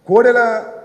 కోడెల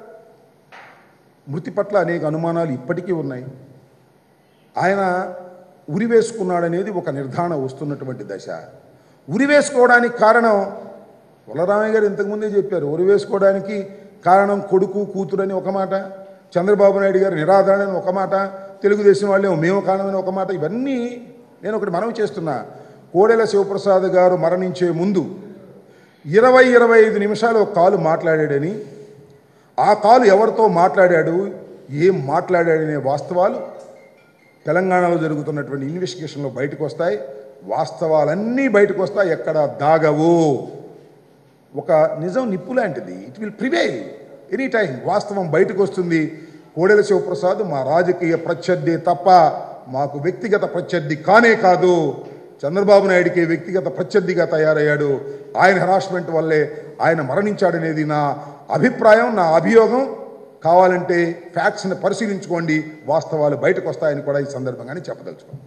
మృతి పట్ల అనేక అనుమానాలు ఇప్పటికీ ఉన్నాయి ఆయన ఉరివేసుకున్నాడనేది ఒక నిర్ధారణ వస్తున్నటువంటి దశ ఉరివేసుకోవడానికి కారణం వలరామయ్య గారు ఇంతకుముందే చెప్పారు ఉరివేసుకోవడానికి కారణం కొడుకు కూతురు అని ఒక మాట చంద్రబాబు నాయుడు గారు నిరాదరణ అని ఒక మాట తెలుగుదేశం వాళ్ళే మేము కారణమని ఒక మాట ఇవన్నీ నేను ఒకటి మనవి చేస్తున్నా కోడెల శివప్రసాద్ గారు మరణించే ముందు ఇరవై ఇరవై ఐదు నిమిషాలు ఒక కాలు మాట్లాడాడని ఆ కాలు ఎవరితో మాట్లాడాడు ఏం మాట్లాడాడనే వాస్తవాలు తెలంగాణలో జరుగుతున్నటువంటి ఇన్వెస్టిగేషన్లో బయటకు వస్తాయి వాస్తవాలన్నీ బయటకు వస్తాయి ఎక్కడ దాగవు ఒక నిజం నిప్పు లాంటిది it will prevail any time వాస్తవం బయటకు వస్తుంది కోడెల శివప్రసాద్ మా రాజకీయ ప్రత్యర్థి తప్ప మాకు వ్యక్తిగత ప్రత్యర్థి కానే కాదు చంద్రబాబు నాయుడికి వ్యక్తిగత ప్రత్యర్థిగా తయారయ్యాడు ఆయన హెరాస్మెంట్ వల్లే ఆయన మరణించాడనేది నా అభిప్రాయం నా అభియోగం కావాలంటే ఫ్యాక్ట్స్ని పరిశీలించుకోండి వాస్తవాలు బయటకు వస్తాయని కూడా ఈ సందర్భంగానే చెప్పదలుచుకోండి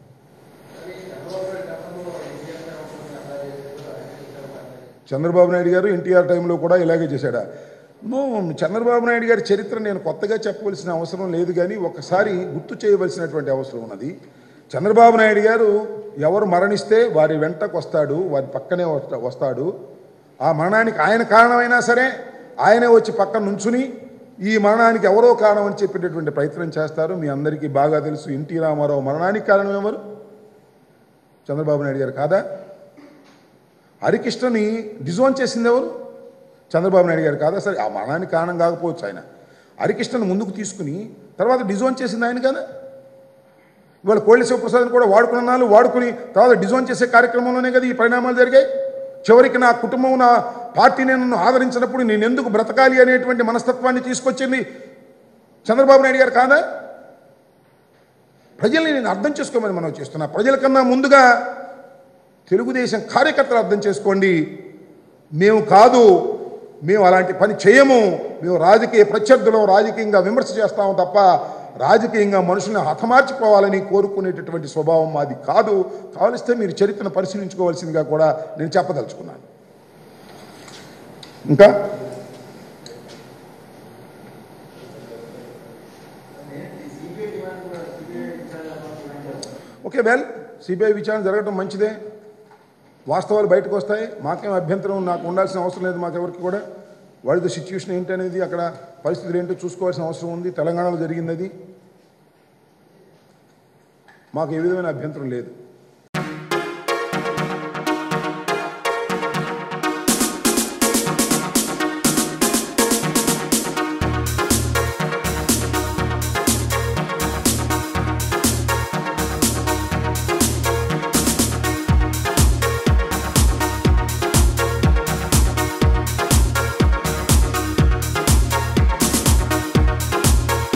చంద్రబాబు నాయుడు గారు ఎన్టీఆర్ టైంలో కూడా ఇలాగే చేశాడా నో చంద్రబాబు నాయుడు గారి చరిత్ర నేను కొత్తగా చెప్పవలసిన అవసరం లేదు కానీ ఒకసారి గుర్తు చేయవలసినటువంటి అవసరం ఉన్నది చంద్రబాబు నాయుడు గారు ఎవరు మరణిస్తే వారి వెంటకు వస్తాడు వారి పక్కనే వస్తా- వస్తాడు ఆ మరణానికి ఆయన కారణమైనా సరే ఆయనే వచ్చి పక్కన నుంచుని ఈ మరణానికి ఎవరో కారణం అని చెప్పేటటువంటి ప్రయత్నం చేస్తారు మీ అందరికీ బాగా తెలుసు ఎన్టీ రామారావు మరణానికి కారణం ఎవరు చంద్రబాబు నాయుడు గారు కాదా హరికృష్ణని డిజోన్ చేసింది ఎవరు చంద్రబాబు నాయుడు గారు కాదా సరే ఆ మరణానికి కారణం కాకపోవచ్చు ఆయన హరికృష్ణను ముందుకు తీసుకుని తర్వాత డిజోన్ చేసింది ఆయన కదా ఇవాళ కోళ్ళ శివప్రసాద్ని కూడా వాడుకున్నాను వాడుకుని తర్వాత డిజోన్ చేసే కార్యక్రమంలోనే కదా ఈ పరిణామాలు జరిగాయి చివరికి నా కుటుంబం నా పార్టీ నన్ను ఆదరించినప్పుడు నేను ఎందుకు బ్రతకాలి అనేటువంటి మనస్తత్వాన్ని తీసుకొచ్చింది చంద్రబాబు నాయుడు గారు కాదా ప్రజల్ని నేను అర్థం చేసుకోమని మనం చేస్తున్నా ప్రజల కన్నా ముందుగా తెలుగుదేశం కార్యకర్తలు అర్థం చేసుకోండి మేము కాదు మేము అలాంటి పని చేయము మేము రాజకీయ ప్రత్యర్థులం రాజకీయంగా విమర్శ చేస్తాము తప్ప రాజకీయంగా మనుషుల్ని హతమార్చిపోవాలని కోరుకునేటటువంటి స్వభావం మాది కాదు కావలిస్తే మీరు చరిత్రను పరిశీలించుకోవాల్సిందిగా కూడా నేను చెప్పదలుచుకున్నాను ఇంకా ఓకే వెల్ సిబిఐ విచారణ జరగడం మంచిదే వాస్తవాలు బయటకు వస్తాయి మాకేం అభ్యంతరం నాకు ఉండాల్సిన అవసరం లేదు మాకెవరికి కూడా వాడి సిచ్యువేషన్ ఏంటి అనేది అక్కడ పరిస్థితులు ఏంటో చూసుకోవాల్సిన అవసరం ఉంది తెలంగాణలో జరిగింది అది మాకు ఏ విధమైన అభ్యంతరం లేదు